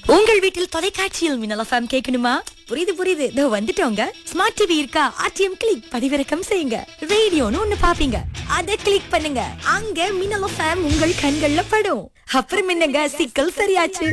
உங்கள் வீட்டில் தொலைக்காட்சியில் மின்னல் எஃப்எம் கேட்கணுமா புரியுது புரியுது இதோ வந்துட்டோங்க ஸ்மார்ட் டிவி இருக்கா ஆர்டிஎம் கிளிக் பதிவிறக்கம் செய்யுங்க ரேடியோன்னு ஒண்ணு பாப்பீங்க அத கிளிக் பண்ணுங்க அங்க மின்னல் எஃப்எம் உங்கள் கண்கள்ல படும் அப்புறம் என்னங்க சிக்கல் சரியாச்சு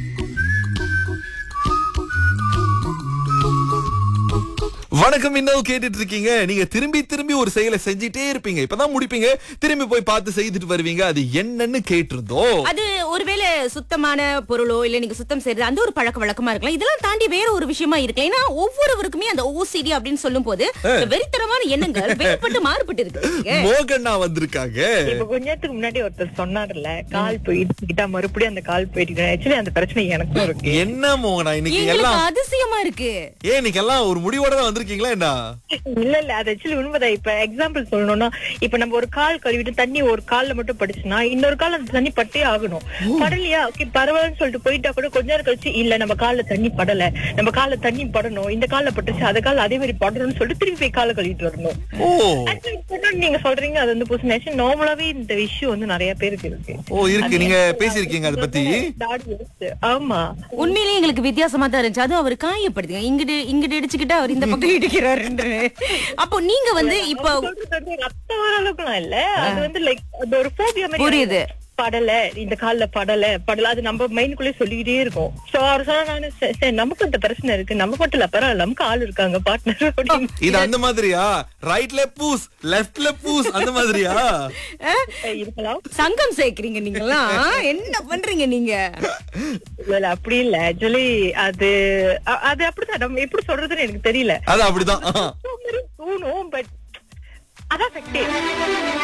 வணக்கம் இன்னும் கேட்டுட்டு இருக்கீங்க நீங்க திரும்பி திரும்பி ஒரு செயலை செஞ்சிட்டே இருப்பீங்க இப்பதான் முடிப்பீங்க திரும்பி போய் பார்த்து செய்துட்டு வருவீங்க அது என்னன்னு கேட்டிருந்தோம் அது ஒருவேளை சுத்தமான பொருளோ இல்ல நீங்க சுத்தம் செய்யறது அந்த ஒரு பழக்க வழக்கமா இருக்கலாம் இதெல்லாம் தாண்டி வேற ஒரு விஷயமா இருக்கலாம் ஏன்னா ஒவ்வொருவருக்குமே அந்த ஓசிடி அப்படின்னு சொல்லும் போது இந்த வெறித்தனமான எண்ணங்கள் வேறுபட்டு மாறுபட்டு இருக்கு மோகண்ணா வந்திருக்காங்க இப்ப கொஞ்ச நேரத்துக்கு முன்னாடி ஒருத்தர் சொன்னார்ல கால் போயிட்டு மறுபடியும் அந்த கால் போயிட்டு ஆக்சுவலி அந்த பிரச்சனை எனக்கும் இருக்கு என்ன மோகனா இன்னைக்கு எங்களுக்கு எல்லாம் அதிசயமா இருக்கு ஏன் இன்னைக்கு எல்லாம் ஒரு முடிவோட தான் வந்திருக்கீங்களா என்ன இல்ல இல்ல அது ஆக்சுவலி உண்மைதான் இப்ப எக்ஸாம்பிள் சொல்லணும்னா இப்ப நம்ம ஒரு கால் கழுவிட்டு தண்ணி ஒரு கால்ல மட்டும் பட்டுச்சுன்னா இன்னொரு கால் அந்த தண்ணி பட்டே ஆகணும் படலையா ஓகே பரவாயில்லன்னு சொல்லிட்டு போயிட்டா கூட கொஞ்ச நேரம் கழிச்சு இல்ல நம்ம கால்ல தண்ணி படல நம்ம கால்ல தண்ணி படணும் இந்த கால்ல பட்டுச்சு அது கால அதே மாதிரி படணும்னு சொல்லிட்டு திருப்பி போய் காலை கழுவிட்டு வரணும் ஓ Actually, இப்ப நீங்க சொல்றீங்க அது வந்து புதுசு நார்மலாவே இந்த விஷயம் வந்து நிறைய பேருக்கு இருக்கு ஓ இருக்கு நீங்க பேசியிருக்கீங்க அதை பத்தி தாடி வச்சு. ஆமா உண்மையிலேயே எங்களுக்கு வித்தியாசமா தான் இருந்துச்சு அதுவும் அவர் காயப்படுத்துங்க இங்கிட்டு இங்கிட்டு இடிச்சுக்கிட்டு அவர் இந்த பக்கம் இடிக்கிறாரு அப்போ நீங்க வந்து இப்போ சொல்றது வந்து ரத்தம் வர அளவுக்குலாம் இல்ல அது வந்து லைக் அது ஒரு போபியா மாதிரி புரியுது. படல இந்த கால்ல படல படல அது நம்ம மைண்டுக்குள்ளே சொல்லிக்கிட்டே இருக்கும் சோ அவர் சொன்னா நானு சரி, சரி, நமக்கு இந்த பிரச்சனை இருக்கு நமக்கு மட்டும் இல்ல பரவாயில்ல நமக்கு ஆள் இருக்காங்க பார்ட்னர் அப்படின்னு இது அந்த மாதிரியா ரைட்ல பூஸ் லெஃப்ட்ல பூஸ் அந்த மாதிரியா இருக்கலாம் சங்கம் சேர்க்கிறீங்க நீங்கெல்லாம் என்ன பண்றீங்க நீங்க இல்ல இல்ல அப்படி இல்ல ஆக்சுவலி அது அ- அது அப்படிதான் நம்ம எப்படி சொல்றதுன்னு எனக்கு தெரியல அது அப்படிதான் ஆ. தோணும் பட் அதான் சக்தி